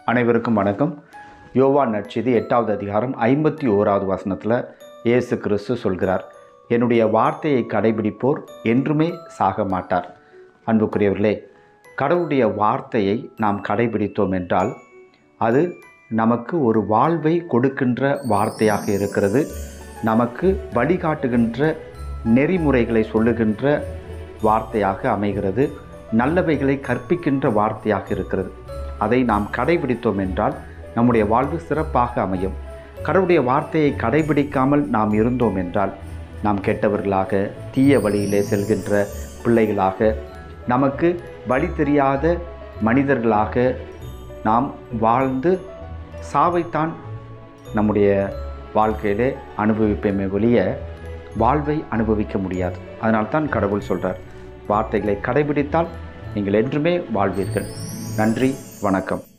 அனைவருக்கும் வணக்கம் யோவான் நற்செய்தி எட்டாவது அதிகாரம் ஐம்பத்தி ஓராவது வசனத்தில் இயேசு கிறிஸ்து சொல்கிறார் என்னுடைய வார்த்தையை கடைபிடிப்போர் என்றுமே சாக மாட்டார் அன்புக்குரியவர்களே கடவுளுடைய வார்த்தையை நாம் கடைபிடித்தோம் என்றால் அது நமக்கு ஒரு வாழ்வை கொடுக்கின்ற வார்த்தையாக இருக்கிறது நமக்கு வழிகாட்டுகின்ற நெறிமுறைகளை சொல்லுகின்ற வார்த்தையாக அமைகிறது நல்லவைகளை கற்பிக்கின்ற வார்த்தையாக இருக்கிறது அதை நாம் கடைபிடித்தோம் என்றால் நம்முடைய வாழ்வு சிறப்பாக அமையும் கடவுளுடைய வார்த்தையை கடைபிடிக்காமல் நாம் இருந்தோம் என்றால் நாம் கெட்டவர்களாக தீய வழியிலே செல்கின்ற பிள்ளைகளாக நமக்கு வழி தெரியாத மனிதர்களாக நாம் வாழ்ந்து சாவைத்தான் நம்முடைய வாழ்க்கையிலே அனுபவிப்போமே ஒழிய வாழ்வை அனுபவிக்க முடியாது அதனால்தான் கடவுள் சொல்கிறார் வார்த்தைகளை கடைபிடித்தால் நீங்கள் என்றுமே வாழ்வீர்கள் நன்றி வணக்கம்